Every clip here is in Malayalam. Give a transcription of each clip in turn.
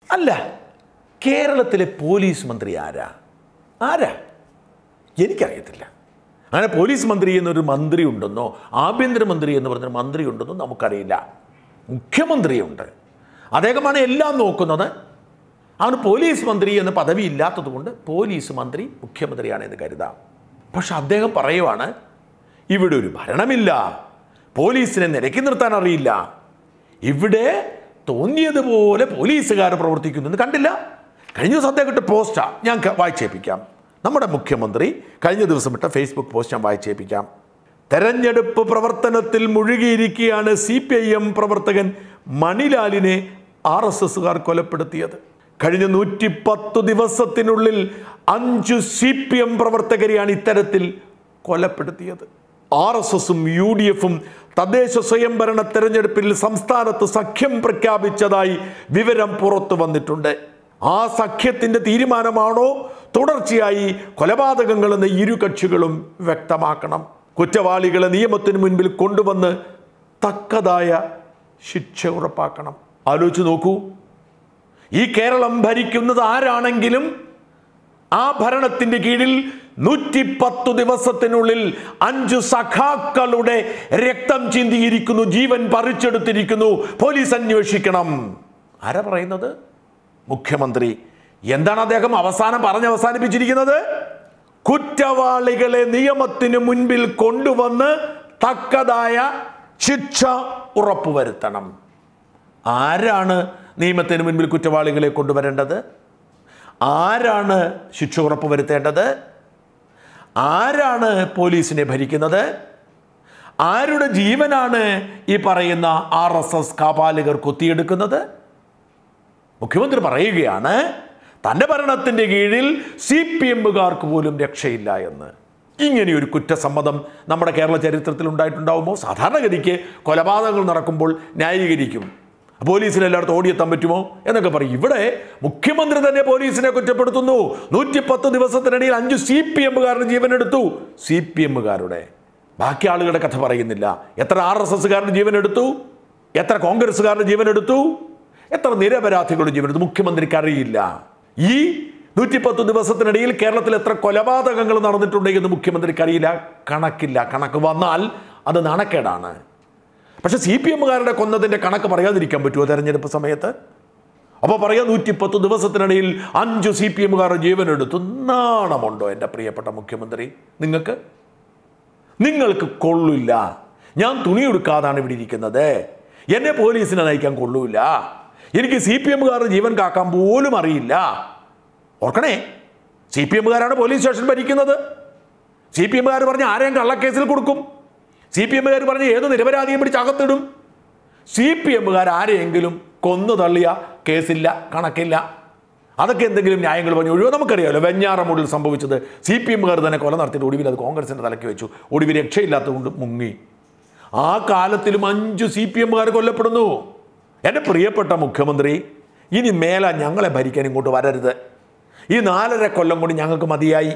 അല്ല കേരളത്തിലെ പോലീസ് മന്ത്രി ആരാ ആരാ എനിക്കറിയത്തില്ല അങ്ങനെ പോലീസ് മന്ത്രി എന്നൊരു മന്ത്രി ഉണ്ടെന്നോ ആഭ്യന്തരമന്ത്രി എന്ന് പറഞ്ഞൊരു മന്ത്രി ഉണ്ടെന്നോ നമുക്കറിയില്ല മുഖ്യമന്ത്രിയുണ്ട് അദ്ദേഹമാണ് എല്ലാം നോക്കുന്നത് അവന് പോലീസ് മന്ത്രി എന്ന പദവി ഇല്ലാത്തത് കൊണ്ട് പോലീസ് മന്ത്രി മുഖ്യമന്ത്രിയാണ് എന്ന് കരുതാം പക്ഷെ അദ്ദേഹം പറയുവാണ് ഇവിടെ ഒരു ഭരണമില്ല പോലീസിനെ നിരക്കി നിർത്താൻ അറിയില്ല ഇവിടെ തോന്നിയതുപോലെ പോലീസുകാർ പ്രവർത്തിക്കുന്നു കണ്ടില്ല കഴിഞ്ഞ ദിവസം അദ്ദേഹം ഇട്ട പോസ്റ്റാ ഞാൻ ക- വായിച്ചേപ്പിക്കാം നമ്മുടെ മുഖ്യമന്ത്രി കഴിഞ്ഞ ദിവസം ഇട്ട ഫേസ്ബുക്ക് പോസ്റ്റ് ഞാൻ വായിച്ചേപ്പിക്കാം തെരഞ്ഞെടുപ്പ് പ്രവർത്തനത്തിൽ മുഴുകിയിരിക്കുകയാണ് സി പി ഐ എം പ്രവർത്തകൻ മണിലാലിനെ ആർ എസ് എസുകാർ കൊലപ്പെടുത്തിയത് കഴിഞ്ഞ നൂറ്റി പത്ത് ദിവസത്തിനുള്ളിൽ അഞ്ചു സി പി എം പ്രവർത്തകരെയാണ് ഇത്തരത്തിൽ കൊലപ്പെടുത്തിയത് ആർ എസ് എസും യു ഡി എഫും തദ്ദേശ സ്വയംഭരണ തെരഞ്ഞെടുപ്പിൽ സംസ്ഥാനത്ത് സഖ്യം പ്രഖ്യാപിച്ചതായി വിവരം പുറത്തു വന്നിട്ടുണ്ട് ആ സഖ്യത്തിന്റെ തീരുമാനമാണോ തുടർച്ചയായി കൊലപാതകങ്ങളെന്ന് ഇരു കക്ഷികളും വ്യക്തമാക്കണം കുറ്റവാളികളെ നിയമത്തിന് മുൻപിൽ കൊണ്ടുവന്ന് തക്കതായ ശിക്ഷ ഉറപ്പാക്കണം ആലോചിച്ച് നോക്കൂ ഈ കേരളം ഭരിക്കുന്നത് ആരാണെങ്കിലും ആ ഭരണത്തിന്റെ കീഴിൽ നൂറ്റി പത്തു ദിവസത്തിനുള്ളിൽ അഞ്ചു സഖാക്കളുടെ രക്തം ചിന്തിയിരിക്കുന്നു ജീവൻ പറിച്ചെടുത്തിരിക്കുന്നു പോലീസ് അന്വേഷിക്കണം ആരാ പറയുന്നത് മുഖ്യമന്ത്രി എന്താണ് അദ്ദേഹം അവസാനം പറഞ്ഞ് അവസാനിപ്പിച്ചിരിക്കുന്നത് കുറ്റവാളികളെ നിയമത്തിന് മുൻപിൽ കൊണ്ടുവന്ന് തക്കതായ ശിക്ഷ ഉറപ്പുവരുത്തണം ആരാണ് നിയമത്തിന് മുൻപിൽ കുറ്റവാളികളെ കൊണ്ടുവരേണ്ടത് ആരാണ് ശിക്ഷ ഉറപ്പുവരുത്തേണ്ടത് ആരാണ് പോലീസിനെ ഭരിക്കുന്നത് ആരുടെ ജീവനാണ് ഈ പറയുന്ന ആർ എസ് എസ് കാപാലികർ കൊത്തിയെടുക്കുന്നത് മുഖ്യമന്ത്രി പറയുകയാണ് തൻ്റെ ഭരണത്തിൻ്റെ കീഴിൽ സി പി എമ്മുകാർക്ക് പോലും രക്ഷയില്ല എന്ന് ഇങ്ങനെയൊരു കുറ്റസമ്മതം നമ്മുടെ കേരള ചരിത്രത്തിൽ ഉണ്ടായിട്ടുണ്ടാവുമോ സാധാരണഗതിക്ക് കൊലപാതകങ്ങൾ നടക്കുമ്പോൾ ന്യായീകരിക്കും പോലീസിന് എല്ലായിടത്തും ഓടിയെത്താൻ പറ്റുമോ എന്നൊക്കെ പറയും ഇവിടെ മുഖ്യമന്ത്രി തന്നെ പോലീസിനെ കുറ്റപ്പെടുത്തുന്നു നൂറ്റി പത്ത് ദിവസത്തിനിടയിൽ അഞ്ച് സി പി എമ്മുകാരുടെ ജീവനെടുത്തു സി പി എമ്മുകാരുടെ ബാക്കി ആളുകളുടെ കഥ പറയുന്നില്ല എത്ര ആർ എസ് എസ്സുകാരുടെ ജീവനെടുത്തു എത്ര കോൺഗ്രസ്സുകാരുടെ ജീവനെടുത്തു എത്ര നിരപരാധികളുടെ ജീവനെടുത്തു മുഖ്യമന്ത്രിക്ക് അറിയില്ല ഈ നൂറ്റിപ്പത്ത് ദിവസത്തിനിടയിൽ കേരളത്തിൽ എത്ര കൊലപാതകങ്ങൾ നടന്നിട്ടുണ്ടെന്ന് മുഖ്യമന്ത്രിക്ക് അറിയില്ല കണക്കില്ല കണക്ക് വന്നാൽ അത് നാണക്കേടാണ് പക്ഷെ സി പി എമ്മുകാരുടെ കൊന്നതിൻ്റെ കണക്ക് പറയാതിരിക്കാൻ പറ്റുമോ തെരഞ്ഞെടുപ്പ് സമയത്ത് അപ്പോൾ പറയാം നൂറ്റിപ്പത്ത് ദിവസത്തിനിടയിൽ അഞ്ചു സി പി എമ്മുകാരുടെ ജീവനെടുത്തു നാണമുണ്ടോ എൻ്റെ പ്രിയപ്പെട്ട മുഖ്യമന്ത്രി നിങ്ങൾക്ക് നിങ്ങൾക്ക് കൊള്ളില്ല ഞാൻ തുണിയെടുക്കാതാണ് ഇവിടെ ഇരിക്കുന്നത് എന്നെ പോലീസിനെ നയിക്കാൻ കൊള്ളൂല എനിക്ക് സി പി എമ്മുകാരുടെ ജീവൻ കാക്കാൻ പോലും അറിയില്ല ഓർക്കണേ സി പി എമ്മുകാരാണ് പോലീസ് സ്റ്റേഷൻ ഭരിക്കുന്നത് സി പി എമ്മുകാർ പറഞ്ഞ് ആരെയും കള്ളക്കേസിൽ കൊടുക്കും സി പി എമ്മുകാർ പറഞ്ഞ് ഏത് നിരപരാധിയും പിടിച്ച് അകത്തിടും സി പി എമ്മുകാർ ആരെയെങ്കിലും കൊന്നു തള്ളിയ കേസില്ല കണക്കില്ല അതൊക്കെ എന്തെങ്കിലും ന്യായങ്ങൾ പറഞ്ഞു ഒഴിവോ നമുക്കറിയാമല്ലോ വെഞ്ഞാറമൂടിൽ സംഭവിച്ചത് സി പി എമ്മുകാർ തന്നെ കൊല നടത്തിയിട്ട് ഒടുവിൽ അത് കോൺഗ്രസിൻ്റെ തലയ്ക്ക് വെച്ചു ഒടുവിൽ രക്ഷയില്ലാത്തതുകൊണ്ട് മുങ്ങി ആ കാലത്തിലും അഞ്ച് സി പി എമ്മുകാർ കൊല്ലപ്പെടുന്നു എൻ്റെ പ്രിയപ്പെട്ട മുഖ്യമന്ത്രി ഇനി മേല ഞങ്ങളെ ഭരിക്കാൻ ഇങ്ങോട്ട് വരരുത് ഈ നാലര കൊല്ലം കൊണ്ട് ഞങ്ങൾക്ക് മതിയായി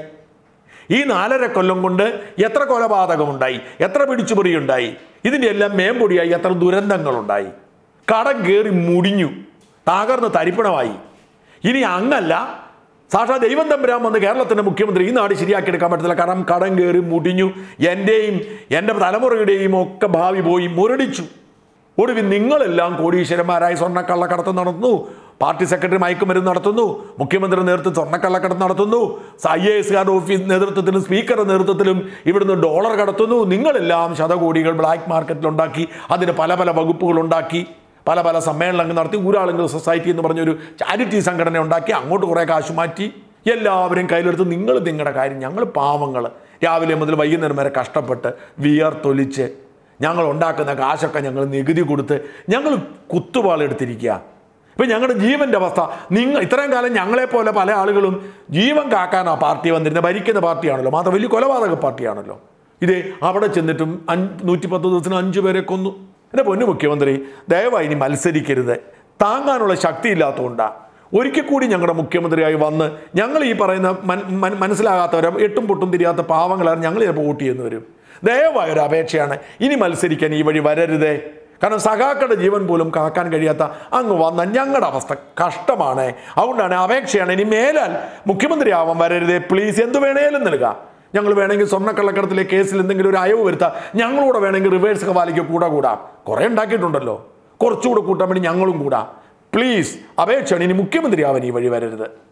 ഈ നാലര കൊല്ലം കൊണ്ട് എത്ര കൊലപാതകമുണ്ടായി എത്ര പിടിച്ചുപറിയുണ്ടായി ഇതിൻ്റെ എല്ലാം മേമ്പൊടിയായി എത്ര ദുരന്തങ്ങളുണ്ടായി കടം കയറി മുടിഞ്ഞു തകർന്ന് തരിപ്പണമായി ഇനി അങ്ങല്ല സാക്ഷാ ദൈവം തമ്പുരാൻ വന്ന് കേരളത്തിൻ്റെ മുഖ്യമന്ത്രി ഈ നാട് ശരിയാക്കിയെടുക്കാൻ പറ്റത്തില്ല കാരണം കടം കയറി മുടിഞ്ഞു എൻ്റെയും എൻ്റെ തലമുറയുടെയും ഒക്കെ ഭാവി പോയി മുരടിച്ചു ഒടുവിൽ നിങ്ങളെല്ലാം കോടീശ്വരന്മാരായി സ്വർണ്ണക്കള്ളക്കടത്ത് നടത്തുന്നു പാർട്ടി സെക്രട്ടറി മയക്കുമരുന്ന് നടത്തുന്നു മുഖ്യമന്ത്രി നേതൃത്വത്തിൽ സ്വർണ്ണക്കള്ളക്കടത്ത് നടത്തുന്നു ഐ എ എസുകാരുടെ ഓഫീസ് നേതൃത്വത്തിലും സ്പീക്കറുടെ നേതൃത്വത്തിലും ഇവിടുന്ന് ഡോളർ കടത്തുന്നു നിങ്ങളെല്ലാം ശതകോടികൾ ബ്ലാക്ക് മാർക്കറ്റിൽ ഉണ്ടാക്കി അതിന് പല പല വകുപ്പുകൾ ഉണ്ടാക്കി പല പല സമ്മേളനങ്ങൾ നടത്തി ഊരാളുകൾ സൊസൈറ്റി എന്ന് പറഞ്ഞൊരു ചാരിറ്റി സംഘടന ഉണ്ടാക്കി അങ്ങോട്ട് കുറേ കാശ് മാറ്റി എല്ലാവരും കയ്യിലെടുത്ത് നിങ്ങൾ നിങ്ങളുടെ കാര്യം ഞങ്ങൾ പാവങ്ങൾ രാവിലെ മുതൽ വൈകുന്നേരം വരെ കഷ്ടപ്പെട്ട് വിയർത്തൊലിച്ച് ഞങ്ങൾ ഉണ്ടാക്കുന്ന കാശൊക്കെ ഞങ്ങൾ നികുതി കൊടുത്ത് ഞങ്ങൾ കുത്തുപാളെടുത്തിരിക്കുക ഇപ്പം ഞങ്ങളുടെ ജീവൻ്റെ അവസ്ഥ നിങ്ങൾ ഇത്രയും കാലം ഞങ്ങളെപ്പോലെ പല ആളുകളും ജീവൻ കാക്കാനാ പാർട്ടി വന്നിരുന്നത് ഭരിക്കുന്ന പാർട്ടിയാണല്ലോ മാത്രം വലിയ കൊലപാതക പാർട്ടിയാണല്ലോ ഇതേ അവിടെ ചെന്നിട്ടും അഞ്ച് നൂറ്റിപ്പത്ത് ദിവസത്തിന് അഞ്ചു പേരെ കൊന്നു എൻ്റെ പൊന്നു മുഖ്യമന്ത്രി ദയവായി ഇനി മത്സരിക്കരുത് താങ്ങാനുള്ള ശക്തി ഇല്ലാത്തതുകൊണ്ടാണ് ഒരിക്കൽ കൂടി ഞങ്ങളുടെ മുഖ്യമന്ത്രിയായി വന്ന് ഞങ്ങൾ ഈ പറയുന്ന മൻ- മൻ- മനസ്സിലാകാത്തവരെ എട്ടും പൊട്ടും തിരിയാത്ത പാവങ്ങളാണ് ഞങ്ങൾ ചിലപ്പോൾ വോട്ട് ചെയ്യുന്നവരും ദയവായ ഒരു അപേക്ഷയാണ് ഇനി മത്സരിക്കാൻ ഈ വഴി വരരുതേ കാരണം സഖാക്കളുടെ ജീവൻ പോലും കാക്കാൻ കഴിയാത്ത അങ്ങ് വന്ന ഞങ്ങളുടെ അവസ്ഥ കഷ്ടമാണ് അതുകൊണ്ടാണ് അപേക്ഷയാണ് ഇനി മേലാൽ മുഖ്യമന്ത്രി ആവാൻ വരരുതേ പ്ലീസ് എന്ത് വേണേലും നൽകുക ഞങ്ങൾ വേണമെങ്കിൽ സ്വർണ്ണക്കള്ളക്കടത്തിലെ കേസിൽ എന്തെങ്കിലും ഒരു അയവ് വരുത്താം ഞങ്ങളൂടെ വേണമെങ്കിൽ റിവേഴ്സ് കവാലിക്ക് കൂടെ കൂടാം കുറേ ഉണ്ടാക്കിയിട്ടുണ്ടല്ലോ കുറച്ചുകൂടെ കൂട്ടാൻ വേണ്ടി ഞങ്ങളും കൂടാം പ്ലീസ് അപേക്ഷയാണ് ഇനി മുഖ്യമന്ത്രി ആവാൻ ഈ വഴി വരരുത്